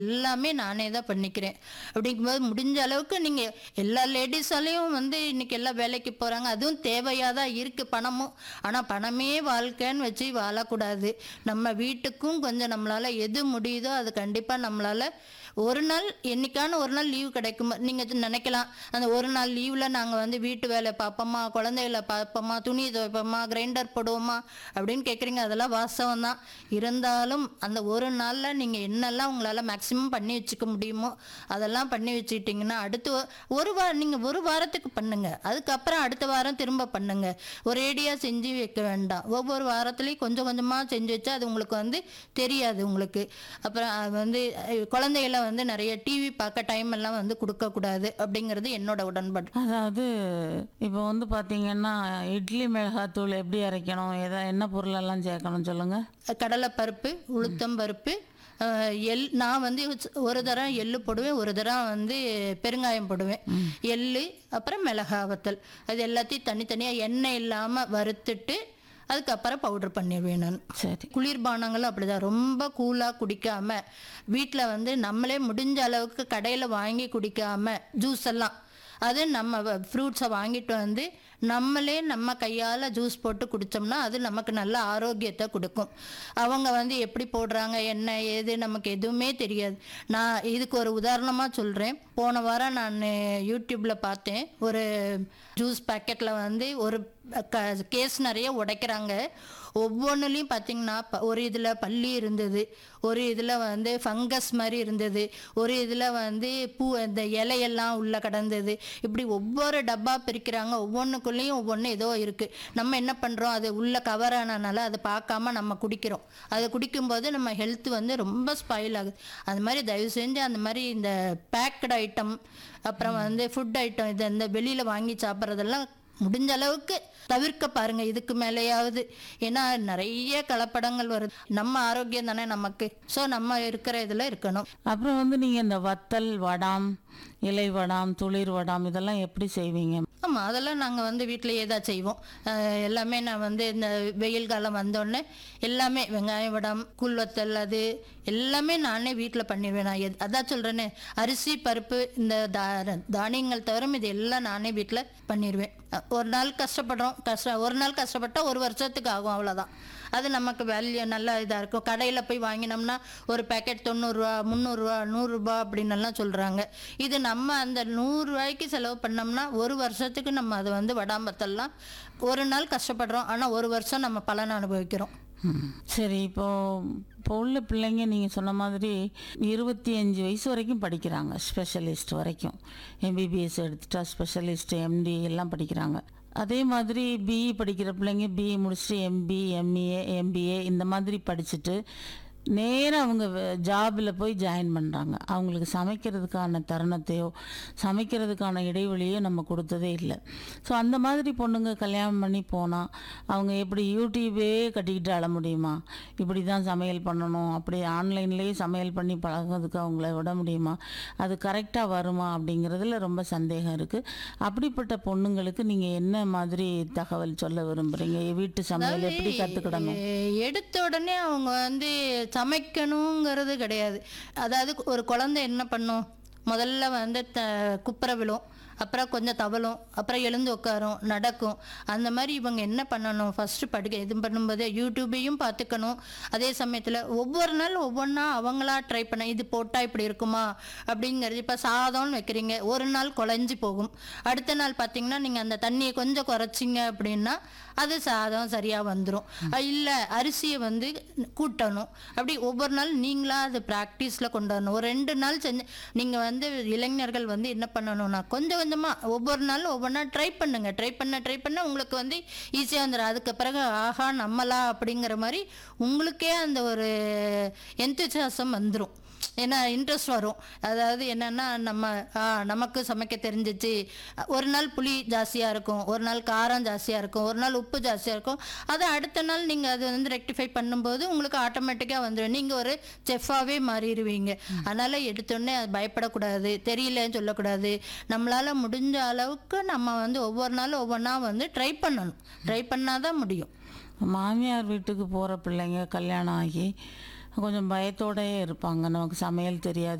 எல்லாமே நானே தான் பண்ணிக்கிறேன் அப்படிங்கும்போது முடிஞ்ச அளவுக்கு நீங்கள் எல்லா லேடிஸாலையும் வந்து இன்னைக்கு எல்லாம் வேலைக்கு போகிறாங்க அதுவும் தேவையாக தான் இருக்குது பணமும் ஆனால் பணமே வாழ்க்கைன்னு வச்சு வாழக்கூடாது நம்ம வீட்டுக்கும் கொஞ்சம் நம்மளால் எது முடியுதோ அது கண்டிப்பாக நம்மளால் ஒரு நாள் என்னைக்கான ஒரு நாள் லீவு கிடைக்கும் நீங்கள் நினைக்கலாம் அந்த ஒரு நாள் லீவில் நாங்கள் வந்து வீட்டு வேலை பார்ப்போமா குழந்தைகளை பார்ப்போமா துணி துவைப்போமா கிரைண்டர் போடுவோமா அப்படின்னு கேட்குறீங்க அதெல்லாம் வாஸ்தவம் தான் இருந்தாலும் அந்த ஒரு நாளில் நீங்கள் என்னெல்லாம் உங்களால் மேக்ஸிமம் பண்ணி வச்சுக்க முடியுமோ அதெல்லாம் பண்ணி வச்சுக்கிட்டிங்கன்னா அடுத்து ஒ- ஒரு வாரம் நீங்கள் ஒரு வாரத்துக்கு பண்ணுங்க அதுக்கப்புறம் அடுத்த வாரம் திரும்ப பண்ணுங்க ஒரேடியாக செஞ்சு வைக்க வேண்டாம் ஒவ்வொரு வாரத்துலேயும் கொஞ்சம் கொஞ்சமாக செஞ்சு வச்சா அது உங்களுக்கு வந்து தெரியாது உங்களுக்கு அப்புறம் அது வந்து அஹ், குழந்தைகளை வந்து நிறைய டிவி பார்க்க டைம் எல்லாம் வந்து கொடுக்கக்கூடாது அப்படிங்கிறது என்னோட உடன்பாடு அதாவது இப்போ வந்து பார்த்தீங்கன்னா இட்லி மிளகாத்தூள் எப்படி அரைக்கணும் எதை என்ன பொருளெல்லாம் சேர்க்கணும் சொல்லுங்கள் கடலைப்பருப்பு உளுத்தம் பருப்பு அஹ், எள் நான் வந்து ஒரு தரம் எள்ளு போடுவேன் ஒரு தரம் வந்து பெருங்காயம் போடுவேன் எள்ளு அப்புறம் மிளகா வத்தல் அது எல்லாத்தையும் தனித்தனியாக எண்ணெய் இல்லாமல் வறுத்துட்டு அதுக்கப்புறம் பவுடர் பண்ணிடுவேன் நான் சரி குளிர்பானங்களும் அப்படிதான் ரொம்ப கூலாக குடிக்காம வீட்டில் வந்து நம்மளே முடிஞ்ச அளவுக்கு கடையில் வாங்கி குடிக்காம ஜூஸ் எல்லாம் அது நம்ம ஃப்ரூட்ஸை வாங்கிட்டு வந்து நம்மளே நம்ம கையால் ஜூஸ் போட்டு குடித்தோம்னா அது நமக்கு நல்ல ஆரோக்கியத்தை கொடுக்கும் அவங்க வந்து எப்படி போடுறாங்க என்ன ஏது நமக்கு எதுவுமே தெரியாது நான் இதுக்கு ஒரு உதாரணமாக சொல்கிறேன் போன வாரம் நான் யூடியூப்பில் பார்த்தேன் ஒரு ஜூஸ் பாக்கெட்டில் வந்து ஒரு க கேஸ் நிறைய உடைக்கிறாங்க ஒவ்வொன்றுலையும் பார்த்தீங்கன்னா ப- ஒரு இதில் பல்லி இருந்தது ஒரு இதில் வந்து ஃபங்கஸ் மாதிரி இருந்தது ஒரு இதில் வந்து பூ இந்த இலையெல்லாம் உள்ளே கடந்தது இப்படி ஒவ்வொரு டப்பா பிரிக்கிறாங்க ஒவ்வொன்றுக்குள்ளேயும் ஒவ்வொன்று ஏதோ இருக்குது நம்ம என்ன பண்ணுறோம் அது உள்ளே கவர் ஆனனால அதை பார்க்காம நம்ம குடிக்கிறோம் அதை குடிக்கும்போது நம்ம ஹெல்த் வந்து ரொம்ப ஸ்பாயில் ஆகுது அது மாதிரி தயவு செஞ்சு அந்த மாதிரி இந்த பேக்கட் ஐட்டம் அப்புறம் வந்து ஃபுட் ஐட்டம் இது இந்த வெளியில் வாங்கி சாப்பிட்றதெல்லாம் முடிஞ்ச அளவுக்கு தவிர்க்க பாருங்க இதுக்கு மேலேயாவது ஏன்னா நிறைய கலப்படங்கள் வருது நம்ம ஆரோக்கியம் தானே நமக்கு ஸோ நம்ம இருக்கிற இதில் இருக்கணும் அப்புறம் வந்து நீங்கள் இந்த வத்தல் வடாம் இலை வடாம் துளிர் வடாம் இதெல்லாம் எப்படி செய்வீங்க ஆமாம் அதெல்லாம் நாங்கள் வந்து வீட்டிலேயே தான் செய்வோம் அஹ் எல்லாமே நான் வந்து இந்த வெயில் காலம் வந்தோடனே எல்லாமே வெங்காயம் வடம் கூழ் வத்தல் அது எல்லாமே நானே வீட்டில் பண்ணிடுவேன் நான் எது- அதான் சொல்கிறேனே அரிசி பருப்பு இந்த தா தானியங்கள் தவிர இது எல்லாம் நானே வீட்டில் பண்ணிடுவேன் அஹ் ஒரு நாள் கஷ்டப்படுறோம் கஷ்ட ஒரு நாள் கஷ்டப்பட்டால் ஒரு வருஷத்துக்கு ஆகும் அவ்வளோதான் அது நமக்கு வேல்யூ நல்லா இதாக இருக்கும் கடையில் போய் வாங்கினோம்னா ஒரு பேக்கெட் தொண்ணூறுரூவா முந்நூறுரூவா நூறுரூபா அப்படின்னு எல்லாம் சொல்கிறாங்க இது நம்ம அந்த நூறுரூவாய்க்கு செலவு பண்ணோம்னா ஒரு வருஷத்துக்கு நம்ம அதை வந்து வடாம்பத்தெல்லாம் ஒரு நாள் கஷ்டப்படுறோம் ஆனால் ஒரு வருஷம் நம்ம பலன் அனுபவிக்கிறோம் ம். சரி இப்போ இப்போ உள்ள பிள்ளைங்க நீங்கள் சொன்ன மாதிரி இருபத்தி அஞ்சு வயசு வரைக்கும் படிக்கிறாங்க ஸ்பெஷலிஸ்ட் வரைக்கும் எம்பிபிஎஸ் எடுத்துட்டா ஸ்பெஷலிஸ்ட் எம்டி எல்லாம் படிக்கிறாங்க அதே மாதிரி பிஇ படிக்கிற பிள்ளைங்க பிஇ முடிச்சுட்டு எம்பி எம்ஏ எம்பிஏ இந்த மாதிரி படிச்சுட்டு நேராக அவங்க ஜாபில் போய் ஜாயின் பண்ணுறாங்க அவங்களுக்கு சமைக்கிறதுக்கான தருணத்தையோ சமைக்கிறதுக்கான இடைவெளியோ நம்ம கொடுத்ததே இல்லை ஸோ அந்த மாதிரி பொண்ணுங்க கல்யாணம் பண்ணி போனால் அவங்க எப்படி யூடியூபே கட்டிக்கிட்டு அழ முடியுமா இப்படி தான் சமையல் பண்ணணும் அப்படி ஆன்லைன்லேயே சமையல் பண்ணி பழகுறதுக்கு அவங்கள விட முடியுமா அது கரெக்டாக வருமா அப்படிங்கிறதுல ரொம்ப சந்தேகம் இருக்குது அப்படிப்பட்ட பொண்ணுங்களுக்கு நீங்கள் என்ன மாதிரி தகவல் சொல்ல விரும்புகிறீங்க வீட்டு சமையல் எப்படி கற்றுக்கிடணும் எ- எடுத்த உடனே அவங்க வந்து சமைக்கணுங்கிறது கிடையாது அதாவது ஒரு குழந்தை என்ன பண்ணும் முதல்ல வந்து த குப்புற விழும் அப்புறம் கொஞ்சம் தவளும் அப்புறம் எழுந்து உட்காரும் நடக்கும் அந்த மாதிரி இவங்க என்ன பண்ணணும் ஃபஸ்ட்டு படிக்க இது பண்ணும்போது யூடியூபையும் பார்த்துக்கணும் அதே சமயத்தில் ஒவ்வொரு நாள் ஒவ்வொன்றா அவங்களா ட்ரை பண்ண இது போட்டால் இப்படி இருக்குமா அப்படிங்கிறது இப்போ சாதம்னு வைக்கிறீங்க ஒரு நாள் குழஞ்சி போகும் அடுத்த நாள் பார்த்தீங்கன்னா நீங்கள் அந்த தண்ணியை கொஞ்சம் குறைச்சிங்க அப்படின்னா அது சாதம் சரியாக வந்துடும் இல்லை அரிசியை வந்து கூட்டணும் அப்படி ஒவ்வொரு நாள் நீங்களா அது ப்ராக்டிஸில் கொண்டு வரணும் ஒரு ரெண்டு நாள் செஞ்சு நீங்கள் வந்து இளைஞர்கள் வந்து என்ன பண்ணணும்னா கொஞ்சம் கொஞ்சமாக ஒவ்வொரு நாளும் ஒவ்வொன்றா ட்ரை பண்ணுங்க ட்ரை பண்ண ட்ரை பண்ண உங்களுக்கு வந்து ஈஸியாக வந்துடும் அதுக்கு பிறகு ஆஹா நம்மளா அப்படிங்கிற மாதிரி உங்களுக்கே அந்த ஒரு எந்தூசியாசம் வந்துடும் ஏன்னா இன்ட்ரெஸ்ட் வரும் அதாவது என்னன்னா நம்ம ஆ, நமக்கு சமைக்க தெரிஞ்சிச்சு ஒரு நாள் புளி ஜாஸ்தியாக இருக்கும் ஒரு நாள் காரம் ஜாஸ்தியாக இருக்கும் ஒரு நாள் உப்பு ஜாஸ்தியாக இருக்கும் அதை அடுத்த நாள் நீங்கள் அது வந்து ரெக்டிஃபை பண்ணும்போது உங்களுக்கு ஆட்டோமேட்டிக்காக வந்துடும் நீங்கள் ஒரு செஃப்பாகவே மாறிடுவீங்க அதனால் எடுத்தோடனே அது பயப்படக்கூடாது தெரியலன்னு சொல்லக்கூடாது நம்மளால் முடிஞ்ச அளவுக்கு நம்ம வந்து ஒவ்வொரு நாளும் ஒவ்வொன்றா வந்து ட்ரை பண்ணணும் ட்ரை பண்ணால் தான் முடியும் மாமியார் வீட்டுக்கு போகிற பிள்ளைங்க கல்யாணம் ஆகி கொஞ்சம் பயத்தோடயே இருப்பாங்க நமக்கு சமையல் தெரியாது